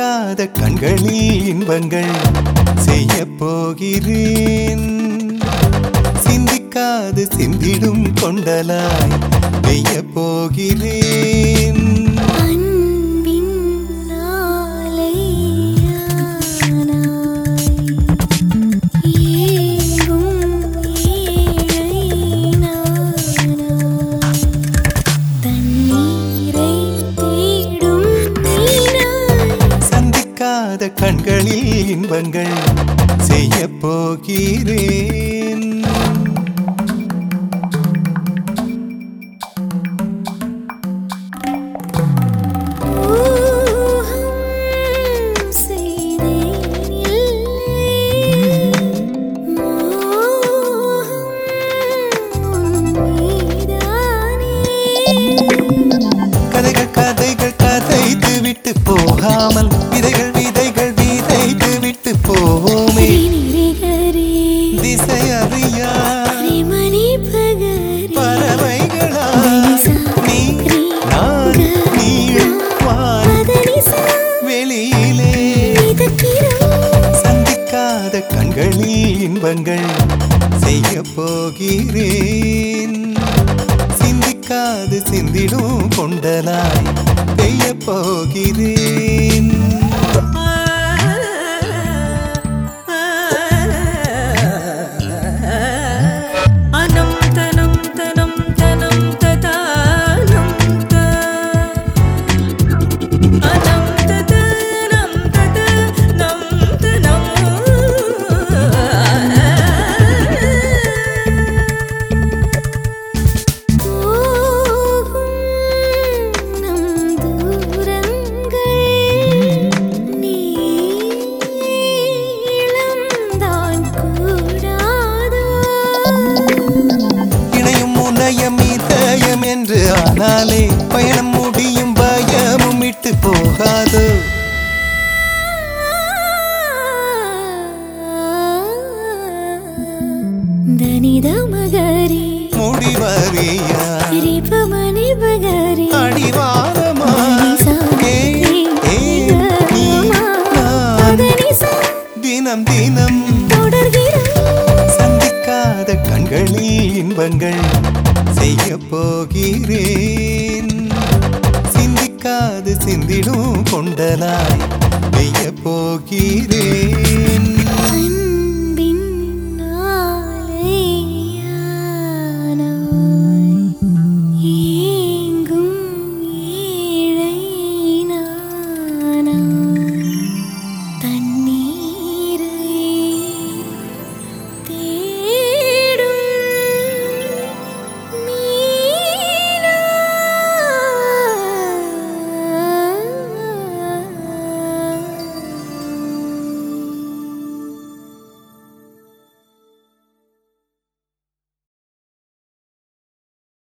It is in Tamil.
சிந்திக்காத கண்களில் இன்பங்கள் செய்ய போகிறேன் சிந்திக்காது சிந்திடும் கொண்டலாய் பெய்ய போகிறேன் அன்பின் நாளையானாய் ஏங்கும் ஏழை நானாய் தண்ணீரை தேடும் நீனாய் சந்திக்காத கண்களில் இன்பங்கள் செய்ய போகிறேன் ஊகம் செய்தேன் இல்லை மோகம் உன்மீதானே கதைகள் கதைகள் கதைத்து விட்டு போகாமல் விதைகள் விதைகள் விதைத்து விட்டு போவோமே நிரிகரே திசை அறியா மணி பகரே பறவைகளா நீ நான் நீள் வான் பதனிசா வெளியிலே மிதக்கிறோம் சந்திக்காத கண்களில் இன்பங்கள் செய்ய போகிறேன் சிந்திக்காது சிந்திடும் கொண்டலாய் பெய்ய போகிறேன் अनं तनं तनं तनं ततानं त अनं ततनं ततनं तनं போகும் நம் தூரங்கள் நீளம்தான் கூடாதோ இணையும் முனையம் இதயம் என்று ஆனாலே பயணம் முடியும் பயமும் விட்டு போகாது ದನಿದ ಮಗರಿ முடிவறியா ರಿಪಮನಿ ಬಗರಿ அடிவாரமா ஏ, ஏ, நீ, நான் தினம் தினம் சந்திக்காத கண்களில் இன்பங்கள் செய்ய போகிறேன் சிந்திக்காது சிந்திடும் கொண்டலாய் பெய்ய போகிறேன்